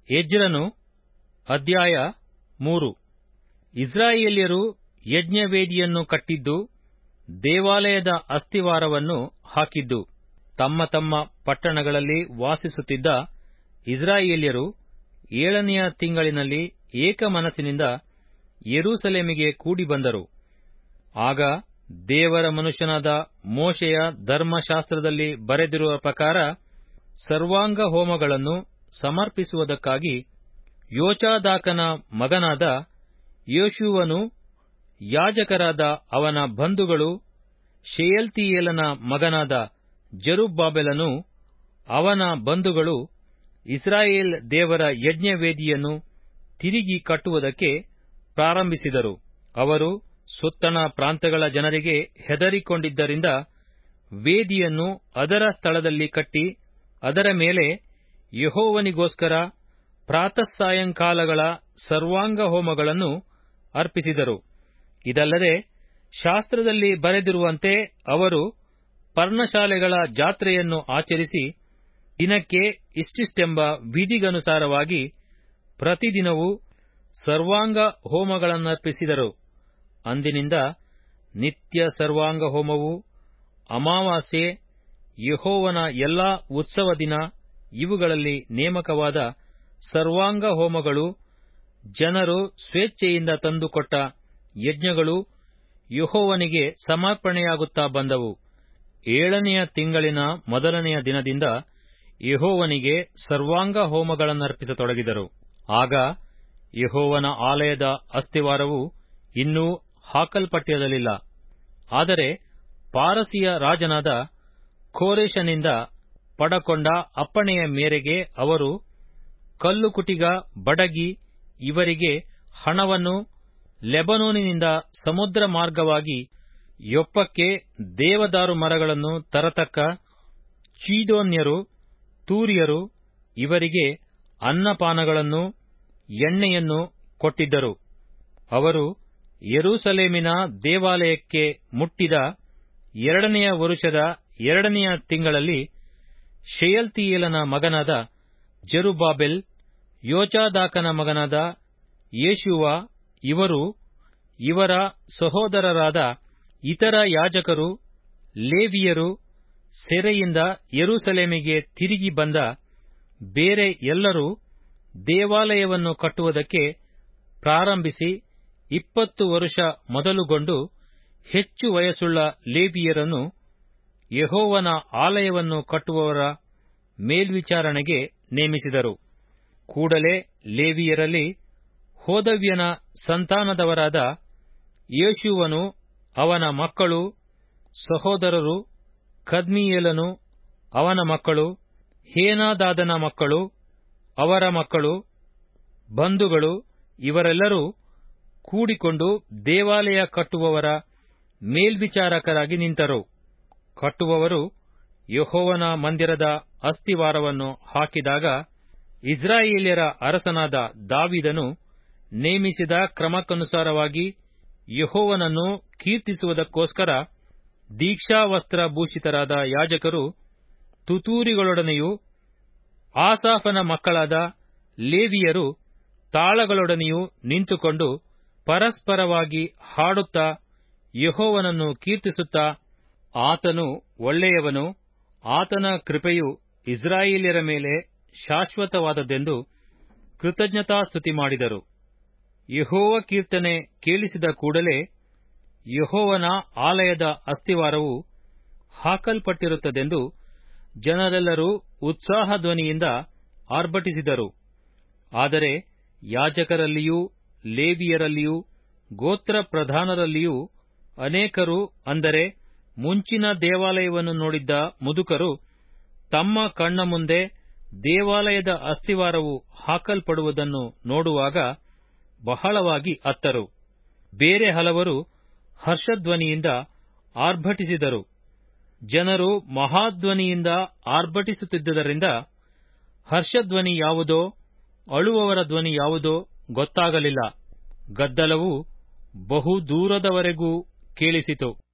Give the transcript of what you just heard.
ಎಜ್ರನು ಅಧ್ಯಾಯ ಮೂರು ಇಸ್ರಾಯೇಲ್ಯರು ಯಜ್ಞವೇದಿಯನ್ನು ಕಟ್ಟಿದ್ದು ದೇವಾಲಯದ ಅಸ್ತಿವಾರವನ್ನು ಹಾಕಿದ್ದು ತಮ್ಮ ತಮ್ಮ ಪಟ್ಟಣಗಳಲ್ಲಿ ವಾಸಿಸುತ್ತಿದ್ದ ಇಸ್ರಾಯೇಲ್ಯರು ಏಳನೆಯ ತಿಂಗಳಿನಲ್ಲಿ ಏಕಮನಸ್ಸಿನಿಂದ ಯೆರೂಸಲೇಮಿಗೆ ಕೂಡಿಬಂದರು ಆಗ ದೇವರ ಮನುಷ್ಯನಾದ ಮೋಶೆಯ ಧರ್ಮಶಾಸ್ತ್ರದಲ್ಲಿ ಬರೆದಿರುವ ಪ್ರಕಾರ ಸರ್ವಾಂಗ ಹೋಮಗಳನ್ನು ಸಮರ್ಪಿಸುವುದಕ್ಕಾಗಿ ಯೋಚಾದಾಕನ ಮಗನಾದ ಯೇಷೂವನು ಯಾಜಕರಾದ ಅವನ ಬಂಧುಗಳು ಶೆಯಲ್ತೀಯೇಲನ ಮಗನಾದ ಜೆರುಬ್ಬಾಬೆಲನು ಅವನ ಬಂಧುಗಳು ಇಸ್ರಾಯೇಲ್ ದೇವರ ಯಜ್ಞವೇದಿಯನ್ನು ತಿರುಗಿ ಕಟ್ಟುವುದಕ್ಕೆ ಪ್ರಾರಂಭಿಸಿದರು ಅವರು ಸುತ್ತಣ ಪ್ರಾಂತಗಳ ಜನರಿಗೆ ಹೆದರಿಕೊಂಡಿದ್ದರಿಂದ ವೇದಿಯನ್ನು ಅದರ ಸ್ಥಳದಲ್ಲಿ ಕಟ್ಟಿ ಅದರ ಮೇಲೆ ಯೆಹೋವನಿಗೋಸ್ಕರ ಪ್ರಾತಃಸಾಯಂಕಾಲಗಳ ಸರ್ವಾಂಗ ಹೋಮಗಳನ್ನು ಅರ್ಪಿಸಿದರು ಇದಲ್ಲದೆ ಶಾಸ್ತ್ರದಲ್ಲಿ ಬರೆದಿರುವಂತೆ ಅವರು ಪರ್ಣಶಾಲೆಗಳ ಜಾತ್ರೆಯನ್ನು ಆಚರಿಸಿ ದಿನಕ್ಕೆ ಇಷ್ಟಿಷ್ಟೆಂಬ ವಿಧಿಗನುಸಾರವಾಗಿ ಪ್ರತಿದಿನವೂ ಸರ್ವಾಂಗ ಹೋಮಗಳನ್ನರ್ಪಿಸಿದರು ಅಂದಿನಿಂದ ನಿತ್ಯ ಸರ್ವಾಂಗ ಹೋಮವು ಅಮಾವಾಸ್ಯೆ ಯೆಹೋವನ ಎಲ್ಲಾ ಉತ್ಸವ ದಿನ ಇವುಗಳಲ್ಲಿ ನೇಮಕವಾದ ಸರ್ವಾಂಗ ಹೋಮಗಳು ಜನರು ಸ್ವೇಚ್ಛೆಯಿಂದ ತಂದುಕೊಟ್ಟ ಯಜ್ಞಗಳು ಯೆಹೋವನಿಗೆ ಸಮರ್ಪಣೆಯಾಗುತ್ತಾ ಬಂದವು ಏಳನೆಯ ತಿಂಗಳಿನ ಮೊದಲನೆಯ ದಿನದಿಂದ ಯೆಹೋವನಿಗೆ ಸರ್ವಾಂಗ ಹೋಮಗಳನ್ನರ್ಪಿಸತೊಡಗಿದರು ಆಗ ಯೆಹೋವನ ಆಲಯದ ಅಸ್ತಿವಾರವು ಇನ್ನೂ ಹಾಕಲ್ಪಟ್ಟಿರಲಿಲ್ಲ ಆದರೆ ಪಾರಸಿಯ ರಾಜನಾದ ಕೋರೆಷನಿಂದ ಪಡಕೊಂಡ ಅಪ್ಪಣೆಯ ಮೇರೆಗೆ ಅವರು ಕಲ್ಲುಕುಟಿಗ ಬಡಗಿ ಇವರಿಗೆ ಹಣವನ್ನು ಲೆಬನೋನಿನಿಂದ ಸಮುದ್ರ ಮಾರ್ಗವಾಗಿ ಯೊಪ್ಪಕ್ಕೆ ದೇವದಾರು ಮರಗಳನ್ನು ತರತಕ್ಕ ಚೀದೋನ್ಯರು ತೂರಿಯರು ಇವರಿಗೆ ಅನ್ನಪಾನಗಳನ್ನು ಎಣ್ಣೆಯನ್ನು ಕೊಟ್ಟಿದ್ದರು ಅವರು ಯೆರೂಸಲೇಮಿನ ದೇವಾಲಯಕ್ಕೆ ಮುಟ್ಟಿದ ಎರಡನೆಯ ವರುಷದ ಎರಡನೆಯ ತಿಂಗಳಲ್ಲಿ ಶೆಯಲ್ತೀಯೇಲನ ಮಗನಾದ ಜೆರುಬ್ಬಾಬೆಲ್ ಯೋಚಾದಾಕನ ಮಗನಾದ ಯೇಷುವ ಇವರು ಇವರ ಸಹೋದರರಾದ ಇತರ ಯಾಜಕರು ಲೇವಿಯರು ಸೆರೆಯಿಂದ ಯೆರೂಸಲೇಮಿಗೆ ತಿರುಗಿ ಬಂದ ಬೇರೆ ಎಲ್ಲರೂ ದೇವಾಲಯವನ್ನು ಕಟ್ಟುವುದಕ್ಕೆ ಪ್ರಾರಂಭಿಸಿ ಇಪ್ಪತ್ತು ವರುಷ ಮೊದಲುಗೊಂಡು ಹೆಚ್ಚು ವಯಸ್ಸುಳ್ಳ ಲೇವಿಯರನ್ನು ಯೆಹೋವನ ಆಲಯವನ್ನು ಕಟ್ಟುವವರ ಮೇಲ್ವಿಚಾರಣೆಗೆ ನೇಮಿಸಿದರು ಕೂಡಲೇ ಲೇವಿಯರಲ್ಲಿ ಹೋದವ್ಯನ ಸಂತಾನದವರಾದ ಯೇಷುವನು ಅವನ ಮಕ್ಕಳು ಸಹೋದರರು ಕದ್ಮೀಯೇಲನು ಅವನ ಮಕ್ಕಳು ಹೇನಾದಾದನ ಮಕ್ಕಳು ಅವರ ಮಕ್ಕಳು ಬಂಧುಗಳು ಇವರೆಲ್ಲರೂ ಕೂಡಿಕೊಂಡು ದೇವಾಲಯ ಕಟ್ಟುವವರ ಮೇಲ್ವಿಚಾರಕರಾಗಿ ನಿಂತರು ಕಟ್ಟುವವರು ಯೆಹೋವನ ಮಂದಿರದ ಅಸ್ತಿವಾರವನ್ನು ಹಾಕಿದಾಗ ಇಸ್ರಾಯೇಲ್ಯರ ಅರಸನಾದ ದಾವಿದನು ನೇಮಿಸಿದ ಕ್ರಮಕ್ಕನುಸಾರವಾಗಿ ಯೆಹೋವನನ್ನು ಕೀರ್ತಿಸುವುದಕ್ಕೋಸ್ಕರ ದೀಕ್ಷಾವಸ್ತ್ರ ಭೂಷಿತರಾದ ಯಾಜಕರು ತುತೂರಿಗಳೊಡನೆಯೂ ಆಸಾಫನ ಮಕ್ಕಳಾದ ಲೇವಿಯರು ತಾಳಗಳೊಡನೆಯೂ ನಿಂತುಕೊಂಡು ಪರಸ್ಪರವಾಗಿ ಹಾಡುತ್ತಾ ಯೆಹೋವನನ್ನು ಕೀರ್ತಿಸುತ್ತಾ ಆತನು ಒಳ್ಳೆಯವನು ಆತನ ಕೃಪೆಯು ಇಸ್ರಾಯೇಲ್ಯರ ಮೇಲೆ ಶಾಶ್ವತವಾದದ್ದೆಂದು ಕೃತಜ್ಞತಾಸ್ತುತಿ ಮಾಡಿದರು ಯೆಹೋವ ಕೀರ್ತನೆ ಕೇಳಿಸಿದ ಕೂಡಲೇ ಯೆಹೋವನ ಆಲಯದ ಅಸ್ತಿವಾರವು ಹಾಕಲ್ಪಟ್ಟಿರುತ್ತದೆಂದು ಜನರೆಲ್ಲರೂ ಉತ್ಸಾಹಧ್ವನಿಯಿಂದ ಆರ್ಭಟಿಸಿದರು ಆದರೆ ಯಾಜಕರಲ್ಲಿಯೂ ಲೇವಿಯರಲ್ಲಿಯೂ ಗೋತ್ರ ಪ್ರಧಾನರಲ್ಲಿಯೂ ಅನೇಕರು ಅಂದರೆ ಮುಂಚಿನ ದೇವಾಲಯವನ್ನು ನೋಡಿದ್ದ ಮುದುಕರು ತಮ್ಮ ಕಣ್ಣ ಮುಂದೆ ದೇವಾಲಯದ ಅಸ್ತಿವಾರವು ಹಾಕಲ್ಪಡುವುದನ್ನು ನೋಡುವಾಗ ಬಹಳವಾಗಿ ಅತ್ತರು ಬೇರೆ ಹಲವರು ಹರ್ಷಧ್ವನಿಯಿಂದ ಆರ್ಭಟಿಸಿದರು ಜನರು ಮಹಾಧ್ವನಿಯಿಂದ ಆರ್ಭಟಿಸುತ್ತಿದ್ದುದರಿಂದ ಹರ್ಷಧ್ವನಿ ಯಾವುದೋ ಅಳುವವರ ಧ್ವನಿ ಯಾವುದೋ ಗೊತ್ತಾಗಲಿಲ್ಲ ಗದ್ದಲವು ಬಹು ದೂರದವರೆಗೂ ಕೇಳಿಸಿತು